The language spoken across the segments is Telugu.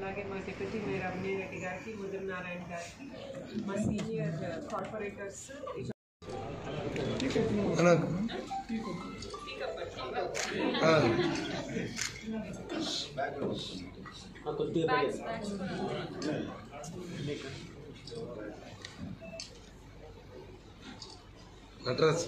అలాగే మా డిప్యూటీ మేయర్ అవినీ రెడ్డి గారికి ముదిరి నారాయణ గారికి మా సీనియర్ కార్పొరేటర్స్ అన్నా ఆ, నటరాజ్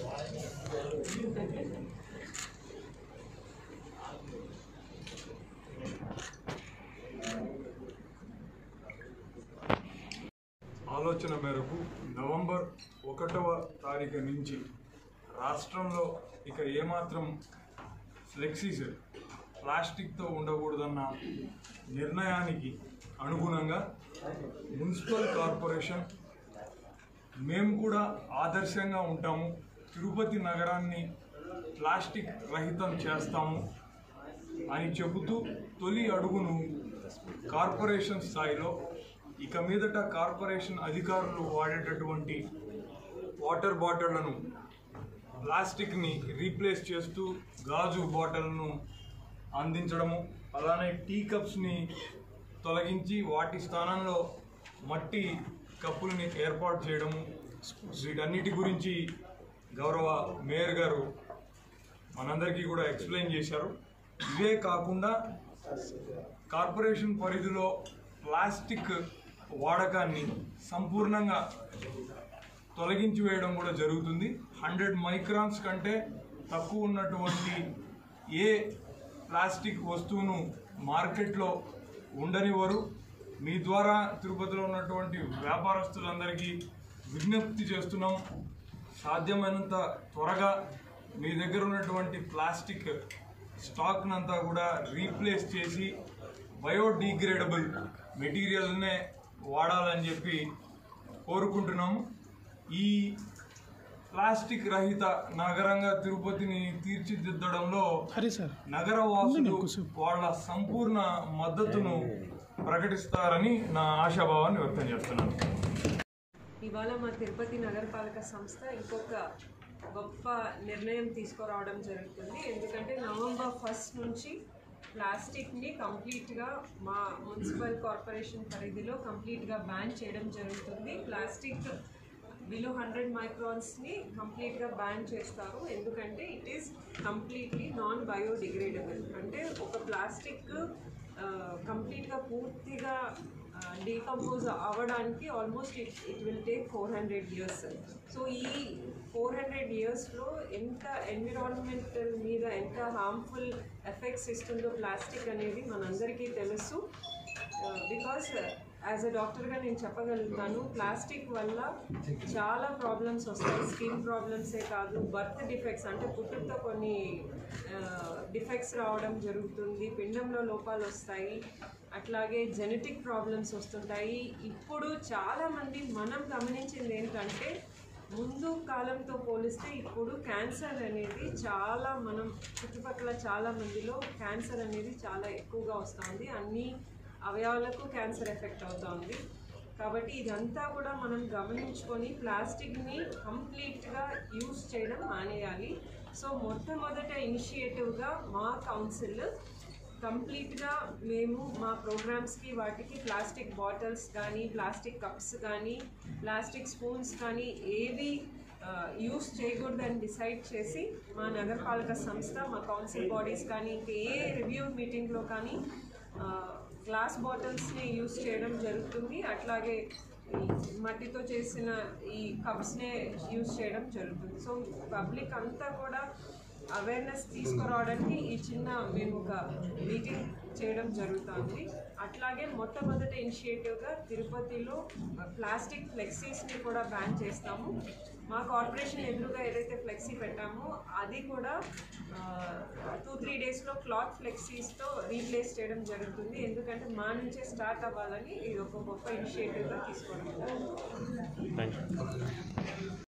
ఆలోచన మేరకు నవంబర్ ఒకటవ తారీఖు నుంచి రాష్ట్రంలో ఇక ఏమాత్రం ఫ్లెక్సీస్ ప్లాస్టిక్తో ఉండకూడదన్న నిర్ణయానికి అనుగుణంగా మున్సిపల్ కార్పొరేషన్ మేము కూడా ఆదర్శంగా ఉంటాము తిరుపతి నగరాన్ని ప్లాస్టిక్ రహితం చేస్తాము అని చెబుతూ తొలి అడుగును కార్పొరేషన్ స్థాయిలో ఇక మీదట కార్పొరేషన్ అధికారులు వాడేటటువంటి వాటర్ బాటిళ్లను ప్లాస్టిక్ని రీప్లేస్ చేస్తూ గాజు బాటిల్ను అందించడము అలానే టీ కప్స్ని తొలగించి వాటి స్థానంలో మట్టి కప్పుల్ని ఏర్పాటు చేయడము వీటన్నిటి గురించి గౌరవ మేయర్ గారు మనందరికీ కూడా ఎక్స్ప్లెయిన్ చేశారు ఇవే కాకుండా కార్పొరేషన్ పరిధిలో ప్లాస్టిక్ వాడకాన్ని సంపూర్ణంగా తొలగించి వేయడం కూడా జరుగుతుంది హండ్రెడ్ మైక్రాన్స్ కంటే తక్కువ ఉన్నటువంటి ఏ ప్లాస్టిక్ వస్తువును మార్కెట్లో ఉండనివ్వరు మీ ద్వారా తిరుపతిలో ఉన్నటువంటి వ్యాపారస్తులందరికీ విజ్ఞప్తి చేస్తున్నాం సాధ్యమైనంత త్వరగా మీ దగ్గర ఉన్నటువంటి ప్లాస్టిక్ స్టాక్నంతా కూడా రీప్లేస్ చేసి బయోడిగ్రేడబుల్ మెటీరియల్నే వాడాలని చెప్పి కోరుకుంటున్నాము ఈ ప్లాస్టిక్ రహిత నగరంగా తిరుపతిని తీర్చిదిద్దడంలో హరి సార్ నగర వాసులు వాళ్ళ సంపూర్ణ మద్దతును ప్రకటిస్తారని నా ఆశాభావాన్ని వ్యక్తం చేస్తున్నాను ఇవాళ మా తిరుపతి నగరపాలక సంస్థ ఇంకొక గొప్ప నిర్ణయం తీసుకురావడం జరుగుతుంది ఎందుకంటే నవంబర్ ఫస్ట్ నుంచి ప్లాస్టిక్ని కంప్లీట్గా మా మున్సిపల్ కార్పొరేషన్ పరిధిలో కంప్లీట్గా బ్యాన్ చేయడం జరుగుతుంది ప్లాస్టిక్ బిలో హండ్రెడ్ మైక్రాన్స్ని కంప్లీట్గా బ్యాన్ చేస్తారు ఎందుకంటే it is completely non biodegradable అంటే ఒక ప్లాస్టిక్ కంప్లీట్గా పూర్తిగా డీకంపోజ్ అవ్వడానికి almost it it will take four hundred years so ఈ ఫోర్ హండ్రెడ్ ఇయర్స్లో ఎంత ఎన్విరాన్మెంటల్ మీద ఎంత హార్మ్ఫుల్ ఎఫెక్ట్స్ ఇస్తుందో ప్లాస్టిక్ అనేది మనందరికీ తెలుసు బికాస్ యాజ్ అ డాక్టర్గా నేను చెప్పగలుగుతాను ప్లాస్టిక్ వల్ల చాలా ప్రాబ్లమ్స్ వస్తాయి స్కిన్ ప్రాబ్లమ్సే కాదు బర్త్ డిఫెక్ట్స్ అంటే పుట్టుకతో కొన్ని డిఫెక్ట్స్ రావడం జరుగుతుంది పిండంలో లోపాలు వస్తాయి అట్లాగే జెనెటిక్ ప్రాబ్లమ్స్ వస్తుంటాయి ఇప్పుడు చాలామంది మనం గమనించింది ఏంటంటే ముందు కాలంతో పోలిస్తే ఇప్పుడు క్యాన్సర్ అనేది చాలా మనం చుట్టుపక్కల చాలా మందిలో క్యాన్సర్ అనేది చాలా ఎక్కువగా వస్తుంది అన్ని అవయవాలకు క్యాన్సర్ ఎఫెక్ట్ అవుతుంది కాబట్టి ఇదంతా కూడా మనం గమనించుకొని ప్లాస్టిక్ని కంప్లీట్గా యూస్ చేయడం మానేయాలి సో మొట్టమొదట ఇనిషియేటివ్గా మా కౌన్సిల్ కంప్లీట్గా మేము మా ప్రోగ్రామ్స్కి వాటికి ప్లాస్టిక్ బాటిల్స్ కానీ ప్లాస్టిక్ కప్స్ కానీ ప్లాస్టిక్ స్పూన్స్ కానీ ఏవి యూస్ చేయకూడదని డిసైడ్ చేసి మా నగరపాలక సంస్థ మా కౌన్సిల్ బాడీస్ కానీ ఇంకా ఏ రివ్యూ మీటింగ్లో కానీ గ్లాస్ బాటిల్స్ని యూస్ చేయడం జరుగుతుంది అట్లాగే ఈ మట్టితో చేసిన ఈ కప్స్నే యూస్ చేయడం జరుగుతుంది సో పబ్లిక్ అంతా కూడా అవేర్నెస్ తీసుకురావడానికి ఈ చిన్న మేము ఒక మీటింగ్ చేయడం జరుగుతుంది అట్లాగే మొట్టమొదటి ఇనిషియేటివ్గా తిరుపతిలో ప్లాస్టిక్ ఫ్లెక్సీస్ని కూడా బ్యాన్ చేస్తాము మా కార్పొరేషన్ ఎదురుగా ఏదైతే ఫ్లెక్సీ పెట్టామో అది కూడా టూ త్రీ డేస్లో క్లాత్ ఫ్లెక్సీస్తో రీప్లేస్ చేయడం జరుగుతుంది ఎందుకంటే మా నుంచే స్టార్ట్ అవ్వాలని ఇది ఒక గొప్ప ఇనిషియేటివ్గా తీసుకోవడం జరుగుతుంది